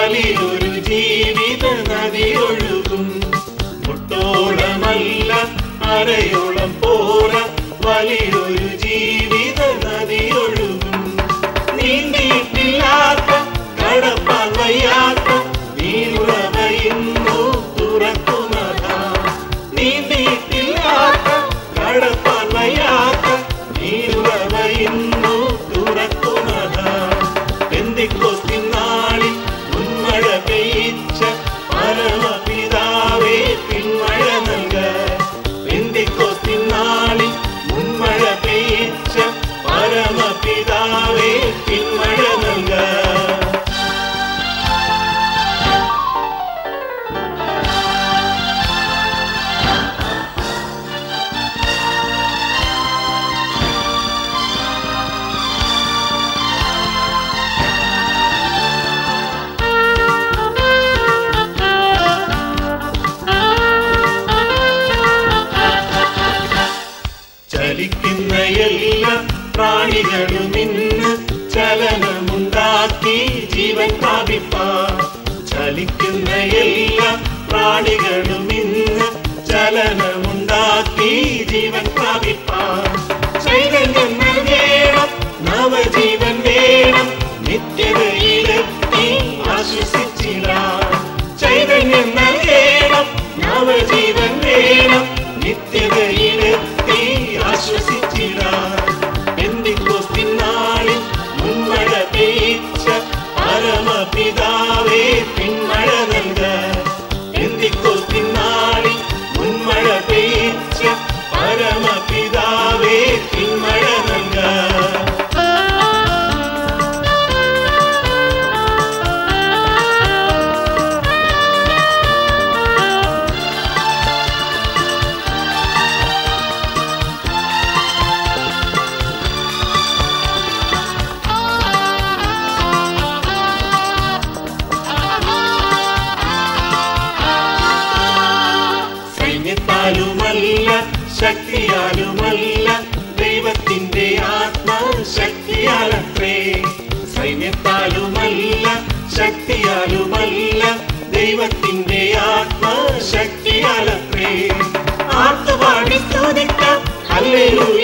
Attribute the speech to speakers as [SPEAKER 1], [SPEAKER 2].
[SPEAKER 1] വലിയൊരു ജീവിത നദി ഒഴുകും മുട്ടോളമല്ല അരയോളം പോല വലിയൊരു ജീവിത നദി ഒഴുകും നീന്തിയിട്ടില്ലാത്ത കടപ്പാൻ വയ്യാത്ത നീരുറവയുന്നു തുറക്കുന്നതാ നീന്തിയിട്ടില്ലാത്ത കടപ്പാൻ വയ്യാത്ത നീരുറവയുന്നു തുറക്കുന്നതാ പെന്തിക്കോസ്തിൻ നാളിൽ ഉന്മഴ പെയ്ച്ച പരമപിതാവേ പിന്മഴ നൽക പെന്തിക്കോസ്തിൻ നാളിൽ ഉന്മഴ പെയ്ച്ച പരമപിതാവേ പിന്മഴ നൽക ചലിക്കുന്ന എല്ലാ പ്രാണികളും ഇന്ന് ചലനമുണ്ടാക്കി ജീവൻ പ്രാപിപ്പാൻ ചലിക്കുന്ന എല്ലാ പ്രാണികളും ഇന്ന് ചലനമുണ്ടാക്കി ജീവൻ പ്രാപിപ്പാൻ ചൈതന്യം നൽകേണം നവജീവൻ വേണം നിത്യതയിലെത്തി ആശ്വസിച്ചിടാൻ ചൈതന്യം നൽകേണം നവജീവൻ വേണം നിത്യതയിലെത്തി ആശ്വസിച്ചിടാൻ എന്തിക്കോസ്തിൻ നാളിൽ മുൻമഴ പെയ്ച്ച പരമപിതാവേ പിന്മഴ നൽക എന്തിക്കോസ്തിൻ നാളിൽ മുൻമഴ പെയ്ച്ച പരമപിതാവേ പിന്മഴ നൽക സൈന്യത്താലുമല്ല ശക്തിയാലുമല്ല ദൈവത്തിന്റെ ആത്മശക്തിയാലത്രേ സൈന്യത്താലുമല്ല ശക്തിയാലുമല്ല ദൈവത്തിന്റെ ആത്മശക്തിയാലത്രേ ആർത്തുപാടി സ്തുതിക്കാം ഹല്ലേലൂയ